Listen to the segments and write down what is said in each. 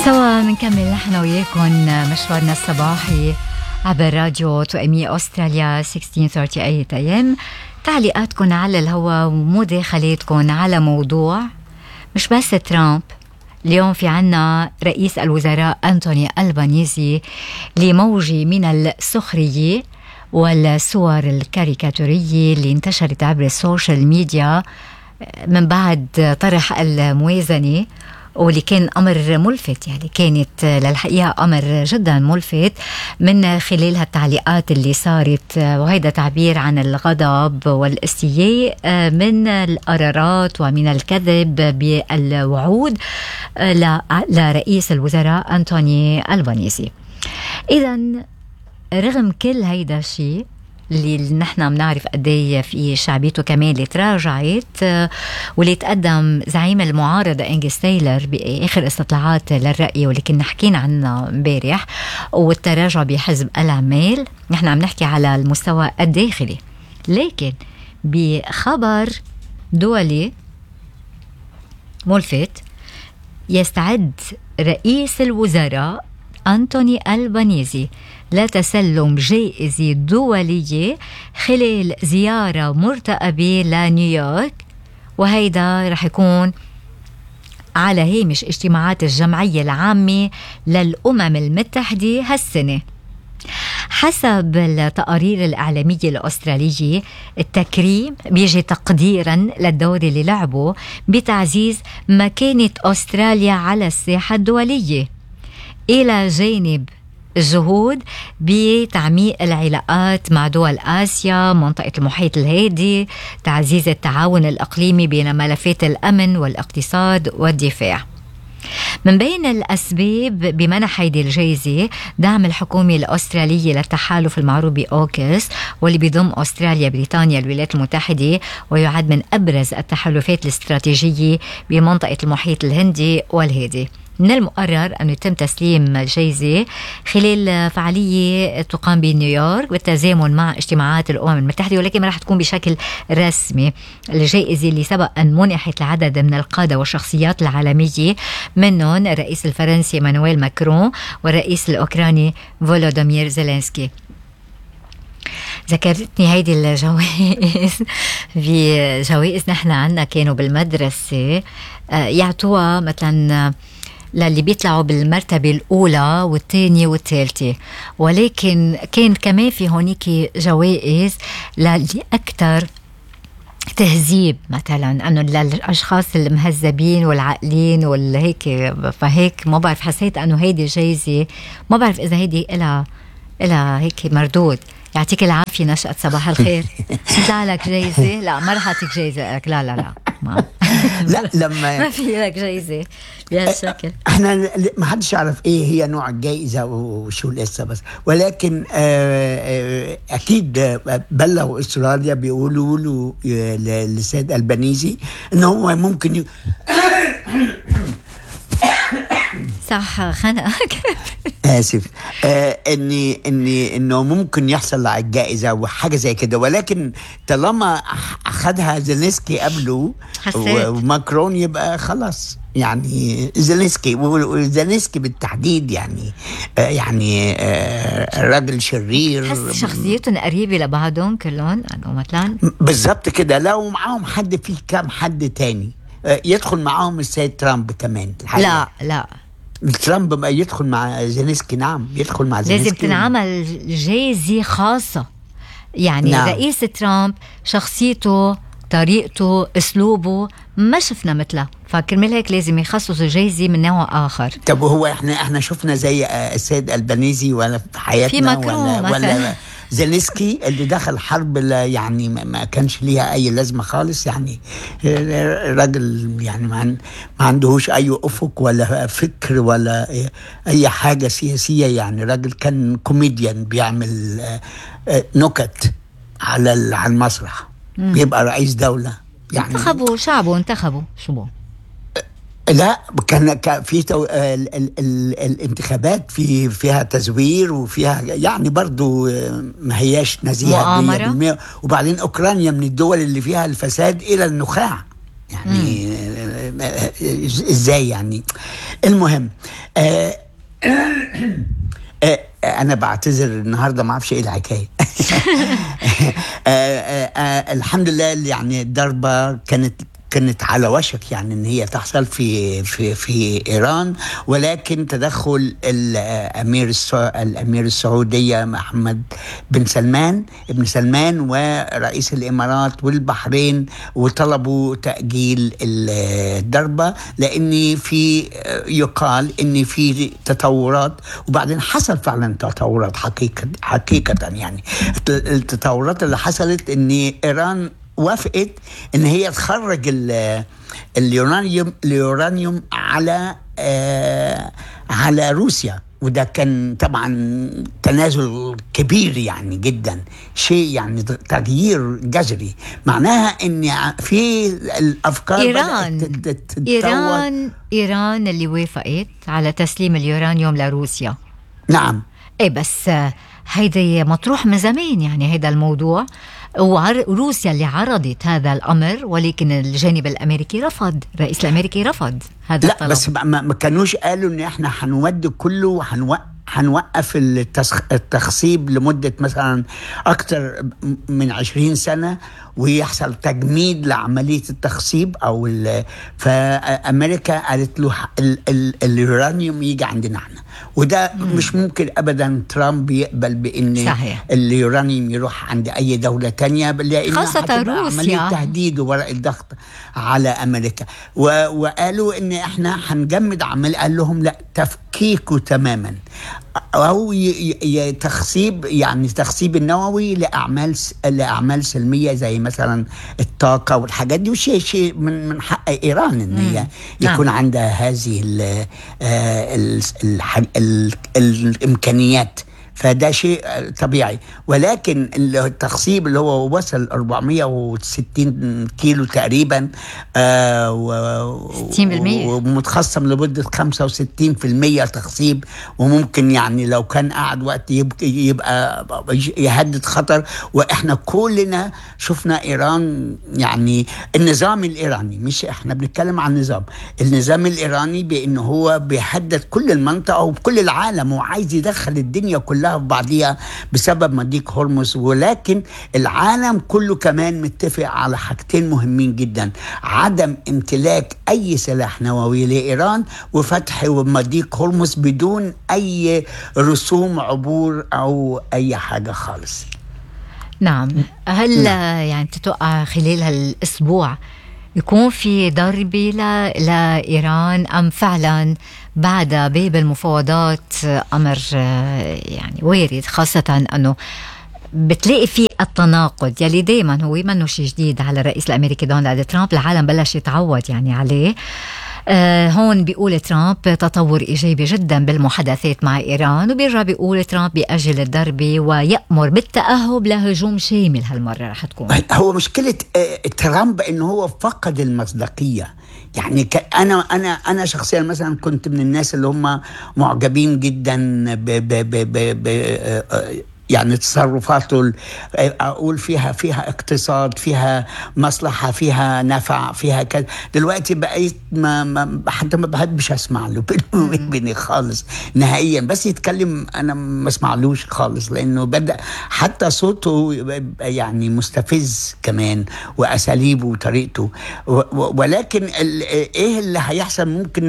سوا بنكمل نحن وياكم مشوارنا الصباحي عبر راديو توأمي أستراليا 1638 أيام تعليقاتكم على الهواء ومداخلاتكم على موضوع مش بس ترامب اليوم في عنا رئيس الوزراء أنتوني ألبانيزي لموج من السخرية والصور الكاريكاتورية اللي انتشرت عبر السوشيال ميديا من بعد طرح الموازنة واللي كان امر ملفت يعني كانت للحقيقه امر جدا ملفت من خلال هالتعليقات اللي صارت وهيدا تعبير عن الغضب والاستياء من القرارات ومن الكذب بالوعود لرئيس الوزراء انتوني البانيزي اذا رغم كل هيدا الشيء اللي نحن بنعرف قد ايه في شعبيته كمان اللي تراجعت واللي تقدم زعيم المعارضه انجس تايلر باخر استطلاعات للراي واللي كنا حكينا عنها امبارح والتراجع بحزب العمال نحن عم نحكي على المستوى الداخلي لكن بخبر دولي ملفت يستعد رئيس الوزراء أنتوني ألبانيزي لتسلم جائزة دولية خلال زيارة مرتقبة لنيويورك وهيدا رح يكون على هامش اجتماعات الجمعية العامة للأمم المتحدة هالسنة حسب التقارير الإعلامية الأسترالية التكريم بيجي تقديرا للدور اللي لعبه بتعزيز مكانة أستراليا على الساحة الدولية إلى جانب الجهود بتعميق العلاقات مع دول آسيا منطقة المحيط الهادي تعزيز التعاون الإقليمي بين ملفات الأمن والاقتصاد والدفاع من بين الأسباب بمنح هيدي الجائزة دعم الحكومة الأسترالية للتحالف المعروف بأوكس واللي بيضم أستراليا بريطانيا الولايات المتحدة ويعد من أبرز التحالفات الاستراتيجية بمنطقة المحيط الهندي والهادي من المقرر أن يتم تسليم الجائزة خلال فعالية تقام بنيويورك بالتزامن مع اجتماعات الأمم المتحدة ولكن ما راح تكون بشكل رسمي الجائزة اللي سبق أن منحت لعدد من القادة والشخصيات العالمية منهم الرئيس الفرنسي مانويل ماكرون والرئيس الأوكراني فولودومير زيلينسكي ذكرتني هيدي الجوائز بجوائز نحن عنا كانوا بالمدرسة يعطوها مثلا للي بيطلعوا بالمرتبة الأولى والثانية والثالثة ولكن كان كمان في هونيك جوائز للي أكثر تهذيب مثلا انه للاشخاص المهذبين والعاقلين والهيك فهيك ما بعرف حسيت انه هيدي جايزه ما بعرف اذا هيدي لها لها هيك مردود يعطيك العافيه نشأة صباح الخير طلع لك جايزه لا ما رح اعطيك جايزه لك لا لا لا ما لا لما ما في لك جايزه بهالشكل احنا ما حدش يعرف ايه هي نوع الجائزه وشو لسه بس ولكن آه اكيد بلغوا استراليا بيقولوا له للسيد البنيزي ان هو ممكن ي... صح خنقك اسف آه اني اني انه ممكن يحصل على الجائزه وحاجه زي كده ولكن طالما اخذها زيلينسكي قبله حسيت. وماكرون يبقى خلاص يعني زيلينسكي وزيلينسكي بالتحديد يعني آه يعني آه راجل شرير تحس شخصيتهم قريبه لبعضهم كلهم انه مثلا بالظبط كده لو معاهم حد في كام حد تاني آه يدخل معاهم السيد ترامب كمان لا لا ترامب بقى يدخل مع زيلينسكي نعم يدخل مع زيلينسكي لازم تنعمل جايزة خاصة يعني نعم. رئيس ترامب شخصيته طريقته اسلوبه ما شفنا مثله فكرمال هيك لازم يخصصوا جايزه من نوع اخر طب وهو احنا احنا شفنا زي السيد البنيزي ولا في حياتنا في ماكرون ولا مثلا. ولا زيلينسكي اللي دخل حرب لا يعني ما- ما كانش ليها اي لازمه خالص يعني راجل يعني ما عن- ما عندهوش اي افق ولا فكر ولا اي حاجه سياسيه يعني راجل كان كوميديان بيعمل آه، آه، نكت على ال- على المسرح بيبقى رئيس دوله يعني انتخبوا شعبه انتخبوا شو بو لا كان كان في تو... ال... ال... ال... الانتخابات في فيها تزوير وفيها يعني برضو آه، ما هياش نزيهه مؤامرة؟ 100% وبعدين اوكرانيا من الدول اللي فيها الفساد الى النخاع يعني آه، آه، ازاي يعني المهم آه آه انا بعتذر النهارده ما اعرفش ايه الحكايه آه آه آه الحمد لله يعني الضربه كانت كانت على وشك يعني ان هي تحصل في في في ايران ولكن تدخل الامير الامير السعوديه محمد بن سلمان ابن سلمان ورئيس الامارات والبحرين وطلبوا تاجيل الضربه لان في يقال ان في تطورات وبعدين حصل فعلا تطورات حقيقه حقيقه يعني التطورات اللي حصلت ان ايران وافقت ان هي تخرج اليورانيوم اليورانيوم على آه على روسيا وده كان طبعا تنازل كبير يعني جدا شيء يعني تغيير جذري معناها ان في الافكار ايران ايران ايران اللي وافقت على تسليم اليورانيوم لروسيا نعم ايه بس هيدي مطروح من زمان يعني هيدا الموضوع وروسيا اللي عرضت هذا الامر ولكن الجانب الامريكي رفض الرئيس الامريكي رفض هذا لا الطلب. بس ما, ما كانوش قالوا ان احنا هنودي كله وهنوقف هنوقف التخصيب لمدة مثلا أكثر من عشرين سنة ويحصل تجميد لعملية التخصيب أو فأمريكا قالت له اليورانيوم يجي عندنا احنا وده مم. مش ممكن أبدا ترامب يقبل بأن صحيح. اليورانيوم يروح عند أي دولة تانية لأن خاصة روسيا عملية تهديد وورق الضغط على أمريكا و... وقالوا أن احنا هنجمد عمل قال لهم لا تفكيكه تماما او تخصيب يعني تخصيب النووي لاعمال لاعمال سلميه زي مثلا الطاقه والحاجات دي وشيء شيء من من حق ايران ان هي يكون نعم. عندها هذه ال ال ال ال الامكانيات فده شيء طبيعي ولكن التخصيب اللي هو وصل 460 كيلو تقريبا آه 60% ومتخصم لمده 65% تخصيب وممكن يعني لو كان قعد وقت يبقى, يبقى يهدد خطر واحنا كلنا شفنا ايران يعني النظام الايراني مش احنا بنتكلم عن النظام النظام الايراني بانه هو بيهدد كل المنطقه وكل العالم وعايز يدخل الدنيا كلها كلها في بعضيها بسبب مضيق هرمز ولكن العالم كله كمان متفق على حاجتين مهمين جدا عدم امتلاك اي سلاح نووي لايران وفتح مضيق هرمز بدون اي رسوم عبور او اي حاجه خالص نعم هل نعم. يعني تتوقع خلال هالاسبوع يكون في ضربة لإيران أم فعلا بعد باب المفاوضات أمر يعني وارد خاصة أنه بتلاقي في التناقض يلي دائما هو منه شيء جديد على الرئيس الامريكي دونالد ترامب العالم بلش يتعود يعني عليه آه هون بيقول ترامب تطور ايجابي جدا بالمحادثات مع ايران وبيرجع بيقول ترامب بيأجل الضربه ويأمر بالتأهب لهجوم شامل هالمره رح تكون هو مشكله آه ترامب انه هو فقد المصداقيه يعني انا انا انا شخصيا مثلا كنت من الناس اللي هم معجبين جدا ب ب ب ب ب آه، يعني تصرفاته اقول فيها فيها اقتصاد فيها مصلحه فيها نفع فيها كذا دلوقتي بقيت ما, ما حتى ما بحبش اسمع له بيني خالص نهائيا بس يتكلم انا ما اسمعلوش خالص لانه بدا حتى صوته يعني مستفز كمان واساليبه وطريقته ولكن ايه اللي هيحصل ممكن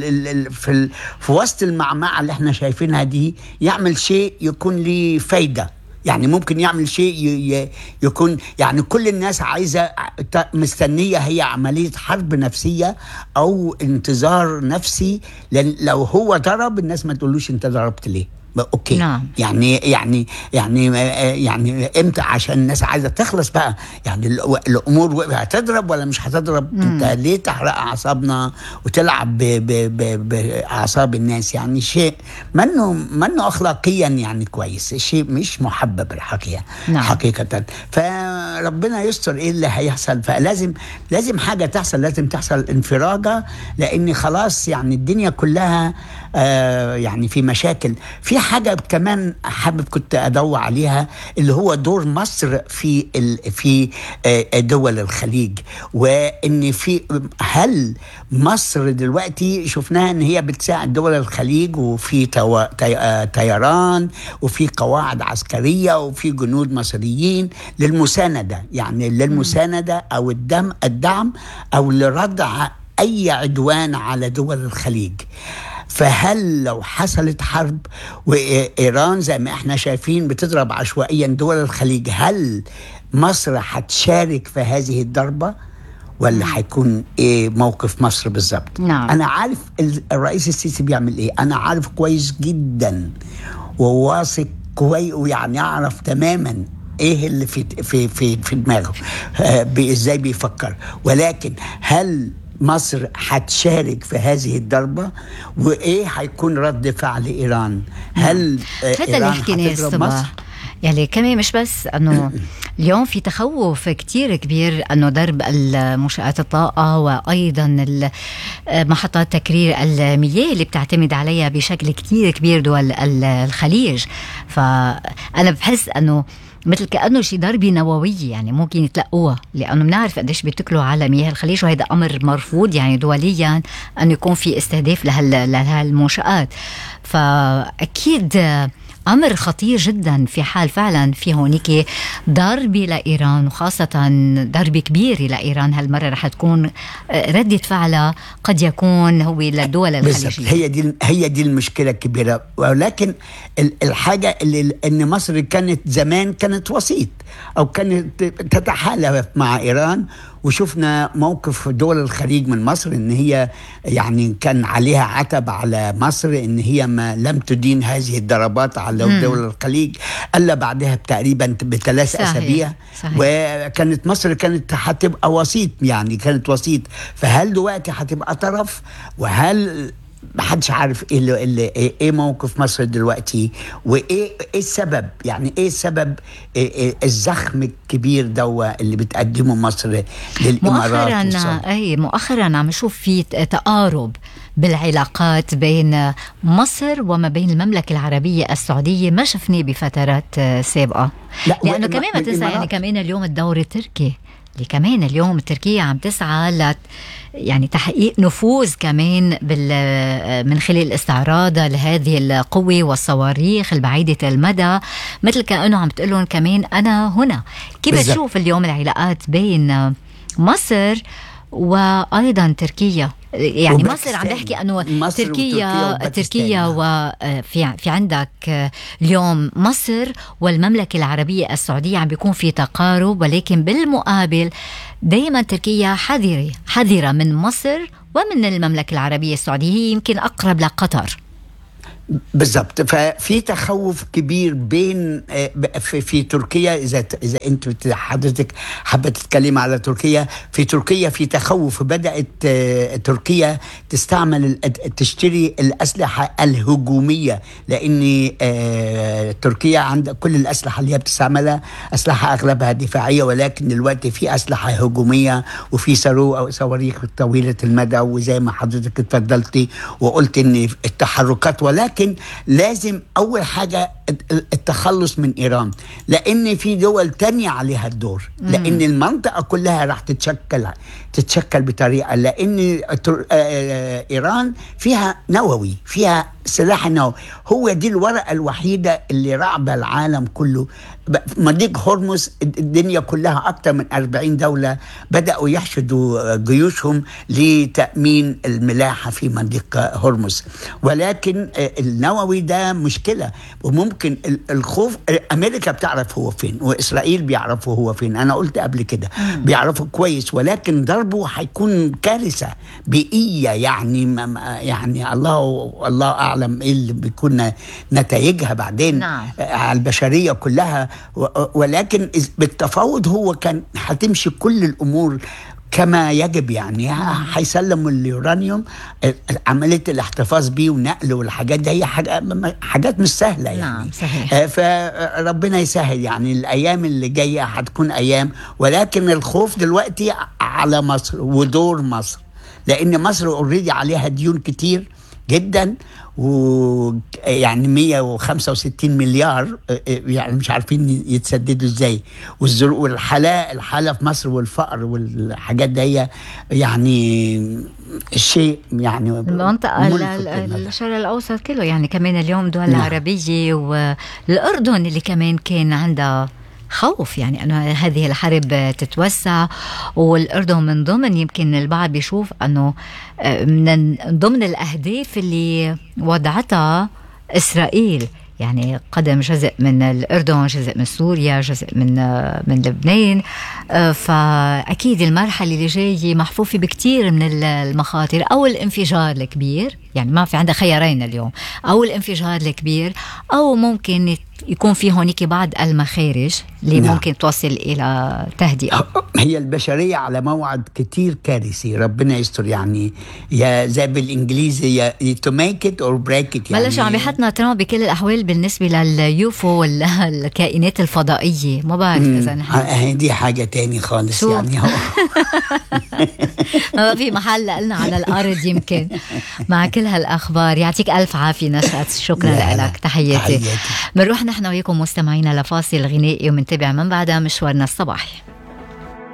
في في وسط المعمعه اللي احنا شايفينها دي يعمل شيء يكون ليه فايده يعني ممكن يعمل شيء يكون يعني كل الناس عايزه مستنيه هي عمليه حرب نفسيه او انتظار نفسي لان لو هو ضرب الناس ما تقولوش انت ضربت ليه اوكي نعم. يعني يعني يعني يعني امتى عشان الناس عايزه تخلص بقى يعني الامور هتضرب ولا مش هتضرب مم. انت ليه تحرق اعصابنا وتلعب باعصاب الناس يعني شيء منه منه اخلاقيا يعني كويس شيء مش محبب الحقيقه نعم. حقيقه فربنا يستر ايه اللي هيحصل فلازم لازم حاجه تحصل لازم تحصل انفراجه لان خلاص يعني الدنيا كلها آه يعني في مشاكل في حاجه كمان حابب كنت ادور عليها اللي هو دور مصر في ال في آه دول الخليج وان في هل مصر دلوقتي شفناها ان هي بتساعد دول الخليج وفي تو- تي- آه، طيران وفي قواعد عسكريه وفي جنود مصريين للمسانده يعني للمسانده او الدم الدعم او لردع اي عدوان على دول الخليج فهل لو حصلت حرب وايران زي ما احنا شايفين بتضرب عشوائيا دول الخليج هل مصر هتشارك في هذه الضربه ولا هيكون ايه موقف مصر بالظبط نعم. انا عارف ال- الرئيس السيسي بيعمل ايه انا عارف كويس جدا وواثق كويس ويعني اعرف تماما ايه اللي في في في في دماغه آه، بي- ازاي بيفكر ولكن هل مصر هتشارك في هذه الضربه وايه هيكون رد فعل ايران هل آه، هذا اللي إيران حكيناه هتضرب الصبح مصر؟ يعني كمان مش بس انه اليوم في تخوف كتير كبير انه ضرب المنشآت الطاقة وايضا ال- محطات تكرير المياه اللي بتعتمد عليها بشكل كتير كبير دول ال- الخليج فانا بحس انه مثل كانه شي ضربه نوويه يعني ممكن يتلقوها لانه بنعرف قديش بيتكلوا على مياه الخليج وهذا امر مرفوض يعني دوليا انه يكون في استهداف لهال لهالمنشآت فاكيد امر خطير جدا في حال فعلا في هونيك ضربه لايران وخاصه ضربه كبيره لايران هالمره رح تكون رده فعلها قد يكون هو للدول بالظبط الخليجيه هي دي هي دي المشكله الكبيره ولكن ال- الحاجه اللي ان مصر كانت زمان كانت وسيط او كانت تتحالف مع ايران وشفنا موقف دول الخليج من مصر ان هي يعني كان عليها عتب على مصر ان هي ما لم تدين هذه الضربات على مم. دول الخليج الا بعدها تقريبا بثلاث صحيح، اسابيع صحيح. وكانت مصر كانت هتبقى وسيط يعني كانت وسيط فهل دلوقتي هتبقى طرف وهل محدش عارف ايه اللي اللي ايه إيه موقف مصر دلوقتي وايه ايه السبب يعني ايه سبب إيه إيه الزخم الكبير دوا اللي بتقدمه مصر للامارات مؤخرا والسعودية؟ اي مؤخرا عم نشوف في تقارب بالعلاقات بين مصر وما بين المملكة العربية السعودية ما شفناه بفترات سابقة لا، لأنه وإما- كمان ما تنسى يعني بالإمارات. كمان اليوم الدور التركي اللي كمان اليوم تركيا عم تسعى ل يعني تحقيق نفوذ كمان بال من خلال استعراضها لهذه القوة والصواريخ البعيدة المدى مثل كأنه عم تقول لهم كمان أنا هنا كيف بالضبط. بتشوف اليوم العلاقات بين مصر وايضا تركيا يعني وباكستان. مصر عم بحكي انه مصر تركيا وتركيا تركيا وباكستان. وفي في عندك آه، اليوم مصر والمملكه العربيه السعوديه عم بيكون في تقارب ولكن بالمقابل دائما تركيا حذره حذره من مصر ومن المملكه العربيه السعوديه هي يمكن اقرب لقطر بالظبط ففي تخوف كبير بين آه، ب- في, في تركيا اذا ت- اذا انت بت- حضرتك حابه تتكلمي على تركيا في تركيا في تخوف بدات آه، تركيا تستعمل ال- تشتري الاسلحه الهجوميه لان آه، تركيا عند كل الاسلحه اللي هي بتستعملها اسلحه اغلبها دفاعيه ولكن دلوقتي في اسلحه هجوميه وفي صاروخ او صواريخ طويله المدى وزي ما حضرتك اتفضلتي وقلت ان التحركات ولكن لازم اول حاجه التخلص من ايران لان في دول تانية عليها الدور لان المنطقه كلها راح تتشكل تتشكل بطريقه لان تر- آه، ايران فيها نووي فيها سلاح نووي هو دي الورقه الوحيده اللي رعب العالم كله ب- مضيق هرمز الدنيا كلها اكثر من 40 دوله بداوا يحشدوا جيوشهم لتامين الملاحه في مضيق هرمز ولكن آه، النووي ده مشكله وممكن ال- الخوف امريكا بتعرف هو فين واسرائيل بيعرفوا هو فين انا قلت قبل كده بيعرفوا كويس ولكن ضربه هيكون كارثه بيئيه يعني ما- ما- يعني الله الله اعلم ايه اللي بيكون نتائجها بعدين نعم. على البشريه كلها و- ولكن إذ- بالتفاوض هو كان هتمشي كل الامور كما يجب يعني هيسلموا اليورانيوم عمليه الاحتفاظ بيه ونقله والحاجات دي هي حاجة حاجات مش سهله يعني نعم، صحيح. آه، فربنا يسهل يعني الايام اللي جايه هتكون ايام ولكن الخوف دلوقتي على مصر ودور مصر لان مصر اوريدي عليها ديون كتير جدا ويعني 165 مليار آه، آه، يعني مش عارفين يتسددوا ازاي والزر- والحالة الحالة في مصر والفقر والحاجات دي يعني شيء يعني المنطقة ملفت ال- ال- للنظر. الشرق الأوسط كله يعني كمان اليوم دول نعم. العربية والأردن اللي كمان كان عندها خوف يعني أنه هذه الحرب تتوسع والأردن من ضمن يمكن البعض بيشوف أنه آه، من ضمن الأهداف اللي وضعتها إسرائيل يعني قدم جزء من الأردن جزء من سوريا جزء من آه، من لبنان آه، فأكيد المرحلة اللي جاية محفوفة بكتير من ال- المخاطر أو الانفجار الكبير يعني ما في عندها خيارين اليوم أو الانفجار الكبير أو ممكن يت- يكون في هونيك بعض المخارج اللي نعم. ممكن توصل إلى تهدئة هي البشرية على موعد كتير كارثي ربنا يستر يعني يا زي بالإنجليزي يا to make it or break it يعني بلشوا عم يحطنا ترامب بكل الأحوال بالنسبة لليوفو والكائنات الفضائية ما بعرف إذا نحن آه، دي حاجة تاني خالص شو؟ يعني هو ما في محل لنا على الارض يمكن مع كل هالاخبار يعطيك الف عافيه نشأت شكرا لا، لا. لك تحياتي تحياتي. بنروح نحن وياكم مستمعينا لفاصل غنائي ومنتبع من بعدها مشوارنا الصباحي